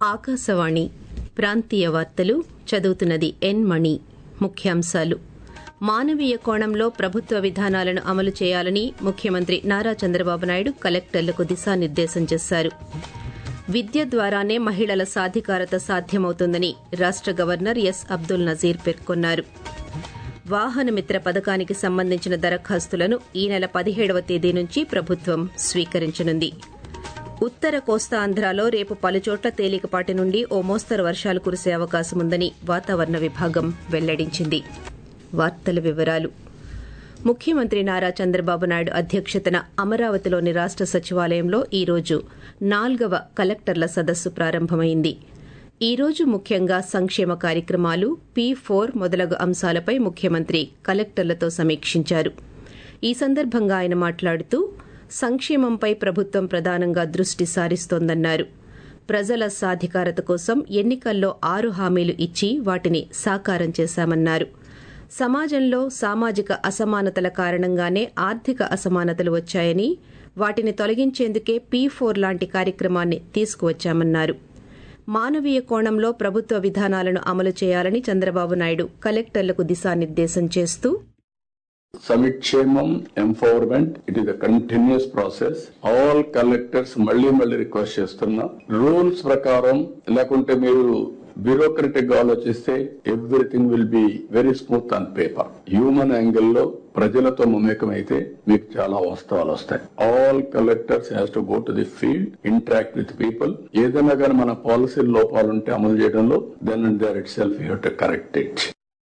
ఆకాశవాణి ప్రాంతీయ వార్తలు చదువుతున్నది ఎన్ మణి ముఖ్యాంశాలు మానవీయ కోణంలో ప్రభుత్వ విధానాలను అమలు చేయాలని ముఖ్యమంత్రి నారా చంద్రబాబు నాయుడు కలెక్టర్లకు దిశానిర్దేశం చేశారు విద్య ద్వారానే మహిళల సాధికారత సాధ్యమవుతుందని రాష్ట గవర్నర్ ఎస్ అబ్దుల్ నజీర్ పేర్కొన్నారు వాహనమిత్ర పథకానికి సంబంధించిన దరఖాస్తులను ఈ నెల పదిహేడవ తేదీ నుంచి ప్రభుత్వం స్వీకరించనుంది ఉత్తర కోస్తాంధ్రాలో రేపు పలుచోట్ల తేలికపాటి నుండి ఓ మోస్తరు వర్షాలు కురిసే అవకాశముందని వాతావరణ విభాగం వెల్లడించింది వార్తల వివరాలు ముఖ్యమంత్రి నారా చంద్రబాబు నాయుడు అధ్యక్షతన అమరావతిలోని రాష్ట సచివాలయంలో ఈ రోజు నాల్గవ కలెక్టర్ల సదస్సు ప్రారంభమైంది ఈ రోజు ముఖ్యంగా సంక్షేమ కార్యక్రమాలు పీ ఫోర్ మొదలగు అంశాలపై ముఖ్యమంత్రి కలెక్టర్లతో సమీక్షించారు ఈ సందర్భంగా ఆయన మాట్లాడుతూ సంక్షేమంపై ప్రభుత్వం ప్రధానంగా దృష్టి సారిస్తోందన్నారు ప్రజల సాధికారత కోసం ఎన్నికల్లో ఆరు హామీలు ఇచ్చి వాటిని సాకారం చేశామన్నారు సమాజంలో సామాజిక అసమానతల కారణంగానే ఆర్థిక అసమానతలు వచ్చాయని వాటిని తొలగించేందుకే పీ ఫోర్ లాంటి కార్యక్రమాన్ని తీసుకువచ్చామన్నారు మానవీయ కోణంలో ప్రభుత్వ విధానాలను అమలు చేయాలని చంద్రబాబు నాయుడు కలెక్టర్లకు దిశానిర్దేశం చేస్తూ సమిక్షేమం empowerment it is a continuous process all collectors మళ్ళీ మళ్ళీ రిక్వెస్ట్ చేస్తున్నా రూల్స్ ప్రకారం లేకుంటే మీరు బ్యూరోక్రటిక్ గా ఆలోచిస్తే everything will be very smooth on paper human angle లో ప్రజలతో మమేకమైతే మీకు చాలా వాస్తవాలు వస్తాయి all collectors has to go to the field interact with people ఏదైనా కానీ మన పాలసీ లోపాలుంటే అమలు చేయడంలో then and there itself you to correct it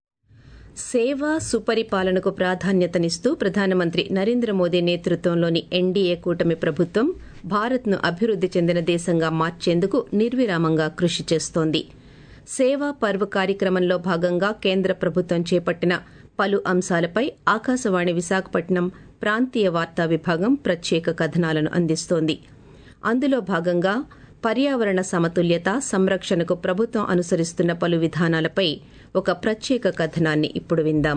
సేవ సుపరిపాలనకు ప్రాధాన్యతనిస్తూ ప్రధానమంత్రి నరేంద్ర మోదీ నేతృత్వంలోని ఎన్డీఏ కూటమి ప్రభుత్వం భారత్ను అభివృద్ది చెందిన దేశంగా మార్చేందుకు నిర్విరామంగా కృషి చేస్తోంది సేవా పర్వ్ కార్యక్రమంలో భాగంగా కేంద్ర ప్రభుత్వం చేపట్టిన పలు అంశాలపై ఆకాశవాణి విశాఖపట్నం ప్రాంతీయ వార్తా విభాగం ప్రత్యేక కథనాలను అందిస్తోంది అందులో భాగంగా పర్యావరణ సమతుల్యత సంరక్షణకు ప్రభుత్వం అనుసరిస్తున్న పలు విధానాలపై ఒక ప్రత్యేక కథనాన్ని ఇప్పుడు విందాం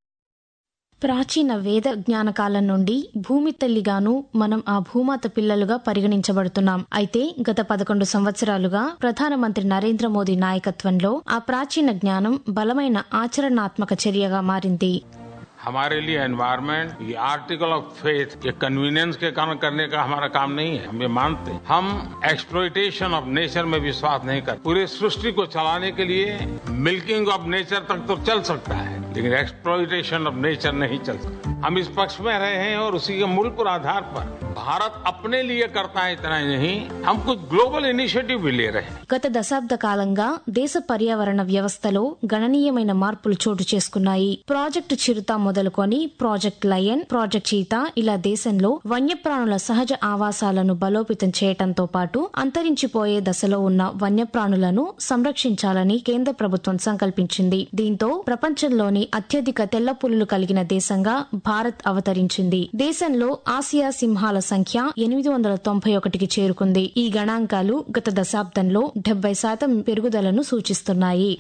ప్రాచీన వేద జ్ఞానకాలం నుండి భూమి తల్లిగాను మనం ఆ భూమాత పిల్లలుగా పరిగణించబడుతున్నాం అయితే గత పదకొండు సంవత్సరాలుగా ప్రధానమంత్రి నరేంద్ర మోదీ నాయకత్వంలో ఆ ప్రాచీన జ్ఞానం బలమైన ఆచరణాత్మక చర్యగా మారింది हमारे लिए एनवायरमेंट ये आर्टिकल ऑफ फेथ ये कन्वीनियंस के कारण करने का हमारा काम नहीं है हम ये मानते हैं हम एक्सप्लोइटेशन ऑफ नेचर में विश्वास नहीं करते पूरे सृष्टि को चलाने के लिए मिल्किंग ऑफ नेचर तक तो चल सकता है लेकिन एक्सप्लोइटेशन ऑफ नेचर नहीं चल सकता हम इस पक्ष में रहे हैं और उसी के मूल पर आधार पर भारत अपने लिए करता है इतना ही नहीं हम कुछ ग्लोबल इनिशिएटिव भी ले रहे हैं గత దశాబ్ద కాలంగా దేశ పర్యావరణ వ్యవస్థలో గణనీయమైన మార్పులు చోటు చేసుకున్నాయి ప్రాజెక్టు చిరుత మొదలుకొని ప్రాజెక్ట్ లయన్ ప్రాజెక్ట్ చీతా ఇలా దేశంలో వన్యప్రాణుల సహజ ఆవాసాలను బలోపేతం చేయటంతో పాటు అంతరించిపోయే దశలో ఉన్న వన్యప్రాణులను సంరక్షించాలని కేంద్ర ప్రభుత్వం సంకల్పించింది దీంతో ప్రపంచంలోని అత్యధిక తెల్ల పులులు కలిగిన దేశంగా భారత్ అవతరించింది దేశంలో ఆసియా సింహాల సంఖ్య ఎనిమిది వందల తొంభై ఒకటికి చేరుకుంది ఈ గణాంకాలు గత దశాబ్దంలో డెబ్బై శాతం పెరుగుదలను సూచిస్తున్నాయి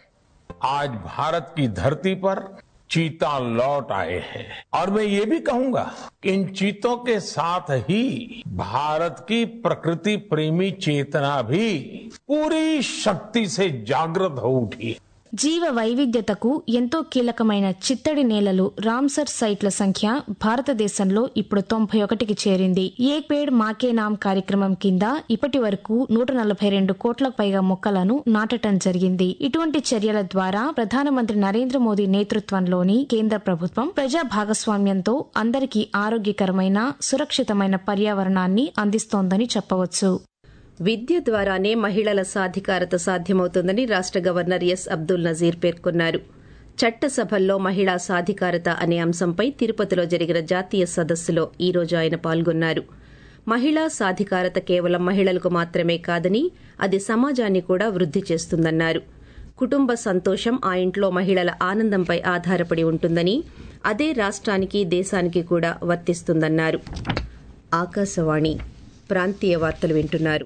आज भारत की धरती पर चीता लौट आए हैं और मैं ये भी कहूंगा कि इन चीतों के साथ ही भारत की प्रकृति प्रेमी चेतना भी पूरी शक्ति से जागृत हो उठी है జీవ వైవిధ్యతకు ఎంతో కీలకమైన చిత్తడి నేలలు రామ్సర్ సైట్ల సంఖ్య భారతదేశంలో ఇప్పుడు తొంభై ఒకటికి చేరింది ఏక్ పేడ్ మాకే నామ్ కార్యక్రమం కింద ఇప్పటి వరకు నూట నలభై రెండు కోట్లకు పైగా మొక్కలను నాటడం జరిగింది ఇటువంటి చర్యల ద్వారా ప్రధానమంత్రి నరేంద్ర మోదీ నేతృత్వంలోని కేంద్ర ప్రభుత్వం ప్రజా భాగస్వామ్యంతో అందరికీ ఆరోగ్యకరమైన సురక్షితమైన పర్యావరణాన్ని అందిస్తోందని చెప్పవచ్చు విద్య ద్వారానే మహిళల సాధికారత సాధ్యమవుతుందని రాష్ట గవర్నర్ ఎస్ అబ్దుల్ నజీర్ పేర్కొన్నారు చట్టసభల్లో మహిళా సాధికారత అనే అంశంపై తిరుపతిలో జరిగిన జాతీయ సదస్సులో ఈ రోజు ఆయన పాల్గొన్నారు మహిళా సాధికారత కేవలం మహిళలకు మాత్రమే కాదని అది సమాజాన్ని కూడా వృద్ది చేస్తుందన్నారు కుటుంబ సంతోషం ఆ ఇంట్లో మహిళల ఆనందంపై ఆధారపడి ఉంటుందని అదే రాష్ట్రానికి దేశానికి కూడా వర్తిస్తుందన్నారు ఆకాశవాణి ప్రాంతీయ వార్తలు వింటున్నారు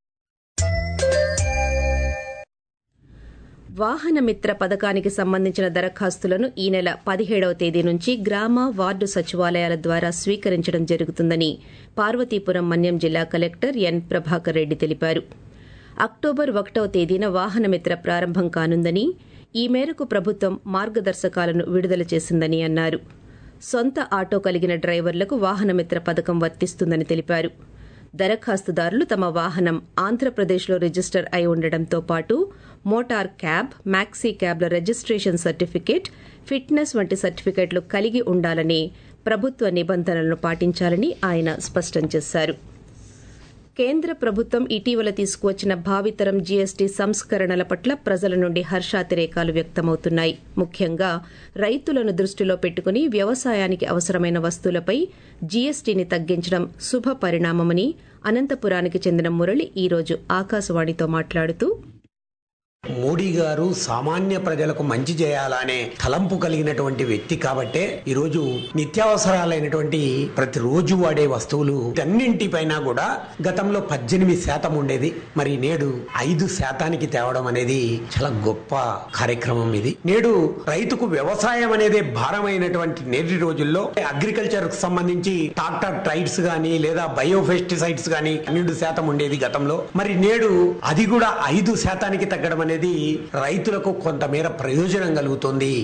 వాహనమిత్ర పథకానికి సంబంధించిన దరఖాస్తులను ఈ నెల పదిహేడవ తేదీ నుంచి గ్రామ వార్డు సచివాలయాల ద్వారా స్వీకరించడం జరుగుతుందని పార్వతీపురం మన్యం జిల్లా కలెక్టర్ ఎన్ ప్రభాకర్ రెడ్డి తెలిపారు అక్టోబర్ ఒకటవ తేదీన వాహనమిత్ర ప్రారంభం కానుందని ఈ మేరకు ప్రభుత్వం మార్గదర్శకాలను విడుదల చేసిందని అన్నారు సొంత ఆటో కలిగిన డ్రైవర్లకు వాహనమిత్ర పథకం వర్తిస్తుందని తెలిపారు దరఖాస్తుదారులు తమ వాహనం ఆంధ్రప్రదేశ్లో రిజిస్టర్ అయి ఉండడంతో పాటు మోటార్ క్యాబ్ మ్యాక్సీ క్యాబ్ల రిజిస్ట్రేషన్ సర్టిఫికేట్ ఫిట్నెస్ వంటి సర్టిఫికేట్లు కలిగి ఉండాలని ప్రభుత్వ నిబంధనలను పాటించాలని ఆయన స్పష్టం చేశారు కేంద్ర ప్రభుత్వం ఇటీవల తీసుకువచ్చిన భావితరం జీఎస్టీ సంస్కరణల పట్ల ప్రజల నుండి హర్షాతిరేకాలు వ్యక్తమవుతున్నాయి ముఖ్యంగా రైతులను దృష్టిలో పెట్టుకుని వ్యవసాయానికి అవసరమైన వస్తువులపై జీఎస్టీని తగ్గించడం శుభ పరిణామమని అనంతపురానికి చెందిన మురళి ఈరోజు ఆకాశవాణితో మాట్లాడుతూ మోడీ గారు సామాన్య ప్రజలకు మంచి చేయాలనే తలంపు కలిగినటువంటి వ్యక్తి కాబట్టే ఈరోజు నిత్యావసరాలైనటువంటి ప్రతిరోజు వాడే వస్తువులు అన్నింటిపైన కూడా గతంలో పద్దెనిమిది శాతం ఉండేది మరి నేడు ఐదు శాతానికి తేవడం అనేది చాలా గొప్ప కార్యక్రమం ఇది నేడు రైతుకు వ్యవసాయం అనేది భారమైనటువంటి నేటి రోజుల్లో అగ్రికల్చర్ కు సంబంధించి ట్రాక్టర్ ట్రైడ్స్ గానీ లేదా బయోఫెస్టిసైడ్స్ గానీ పన్నెండు శాతం ఉండేది గతంలో మరి నేడు అది కూడా ఐదు శాతానికి తగ్గడం అనేది రైతులకు కొంతమేర ప్రయోజనం కలుగుతుంది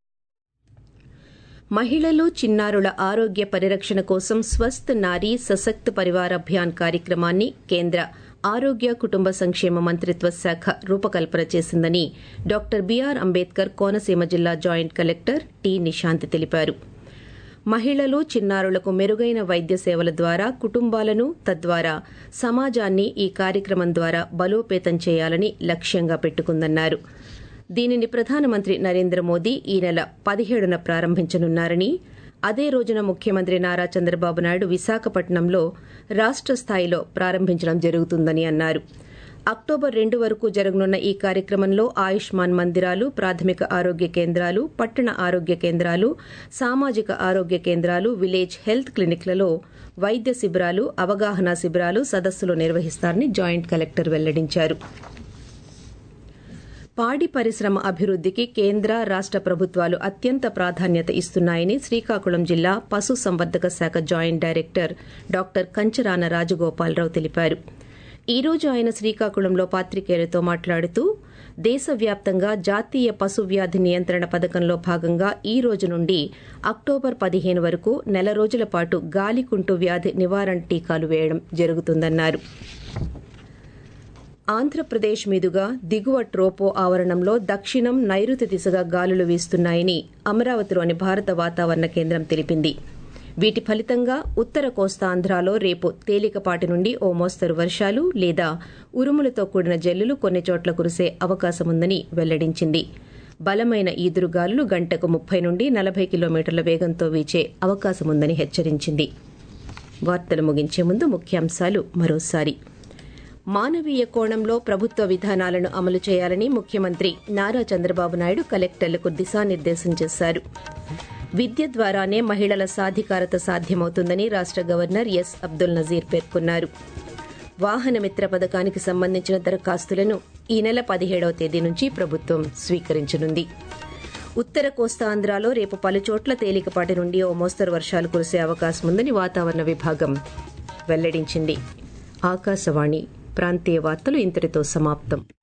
మహిళలు చిన్నారుల ఆరోగ్య పరిరక్షణ కోసం స్వస్థ్ నారీ సశక్త్ పరివార్ అభియాన్ కార్యక్రమాన్ని కేంద్ర ఆరోగ్య కుటుంబ సంక్షేమ మంత్రిత్వ శాఖ రూపకల్పన చేసిందని డాక్టర్ బీఆర్ అంబేద్కర్ కోనసీమ జిల్లా జాయింట్ కలెక్టర్ టి నిశాంతి తెలిపారు మహిళలు చిన్నారులకు మెరుగైన వైద్య సేవల ద్వారా కుటుంబాలను తద్వారా సమాజాన్ని ఈ కార్యక్రమం ద్వారా బలోపేతం చేయాలని లక్ష్యంగా పెట్టుకుందన్నారు దీనిని ప్రధానమంత్రి నరేంద్ర మోదీ ఈ నెల పదిహేడున ప్రారంభించనున్నారని అదే రోజున ముఖ్యమంత్రి నారా చంద్రబాబు నాయుడు విశాఖపట్నంలో రాష్ట స్థాయిలో ప్రారంభించడం జరుగుతుందని అన్నారు అక్టోబర్ రెండు వరకు జరగనున్న ఈ కార్యక్రమంలో ఆయుష్మాన్ మందిరాలు ప్రాథమిక ఆరోగ్య కేంద్రాలు పట్టణ ఆరోగ్య కేంద్రాలు సామాజిక ఆరోగ్య కేంద్రాలు విలేజ్ హెల్త్ క్లినిక్లలో వైద్య శిబిరాలు అవగాహన శిబిరాలు సదస్సులు నిర్వహిస్తారని జాయింట్ కలెక్టర్ వెల్లడించారు పాడి పరిశ్రమ అభివృద్దికి కేంద్ర రాష్ట ప్రభుత్వాలు అత్యంత ప్రాధాన్యత ఇస్తున్నాయని శ్రీకాకుళం జిల్లా పశు సంవర్ధక శాఖ joint director doctor Kancharana Rajagopala Rao తెలిపారు ఈ రోజు ఆయన శ్రీకాకుళంలో పాత్రికేయులతో మాట్లాడుతూ దేశవ్యాప్తంగా జాతీయ పశు వ్యాధి నియంత్రణ పథకంలో భాగంగా ఈ రోజు నుండి అక్టోబర్ పదిహేను వరకు నెల రోజుల పాటు గాలికుంటు వ్యాధి నివారణ టీకాలు వేయడం జరుగుతుందన్నారు ఆంధ్రప్రదేశ్ మీదుగా దిగువ ట్రోపో ఆవరణంలో దక్షిణం నైరుతి దిశగా గాలులు వీస్తున్నాయని అమరావతిలోని భారత వాతావరణ కేంద్రం తెలిపింది వీటి ఫలితంగా ఉత్తర కోస్తాంధ్రాలో రేపు తేలికపాటి నుండి ఓ మోస్తరు వర్షాలు లేదా ఉరుములతో కూడిన జల్లులు కొన్ని చోట్ల కురిసే అవకాశముందని వెల్లడించింది బలమైన ఈదురుగాలులు గంటకు ముప్పై నుండి నలభై కిలోమీటర్ల వేగంతో వీచే అవకాశముందని హెచ్చరించింది వార్తలు ముగించే ముందు ముఖ్యాంశాలు మరోసారి మానవీయ కోణంలో ప్రభుత్వ విధానాలను అమలు చేయాలని ముఖ్యమంత్రి నారా చంద్రబాబు నాయుడు కలెక్టర్లకు దిశానిర్దేశం చేశారు విద్య ద్వారానే మహిళల సాధికారత సాధ్యమవుతుందని రాష్ట గవర్నర్ ఎస్ అబ్దుల్ నజీర్ పేర్కొన్నారు వాహనమిత్ర పథకానికి సంబంధించిన దరఖాస్తులను ఈ నెల పదిహేడవ తేదీ నుంచి ప్రభుత్వం స్వీకరించనుంది ఉత్తర కోస్తాంధ్రాలో రేపు పలుచోట్ల తేలికపాటి నుండి ఓ మోస్తరు వర్షాలు కురిసే అవకాశం ఉందని వాతావరణ విభాగం వెల్లడించింది ఆకాశవాణి ప్రాంతీయ వార్తలు ఇంతటితో సమాప్తం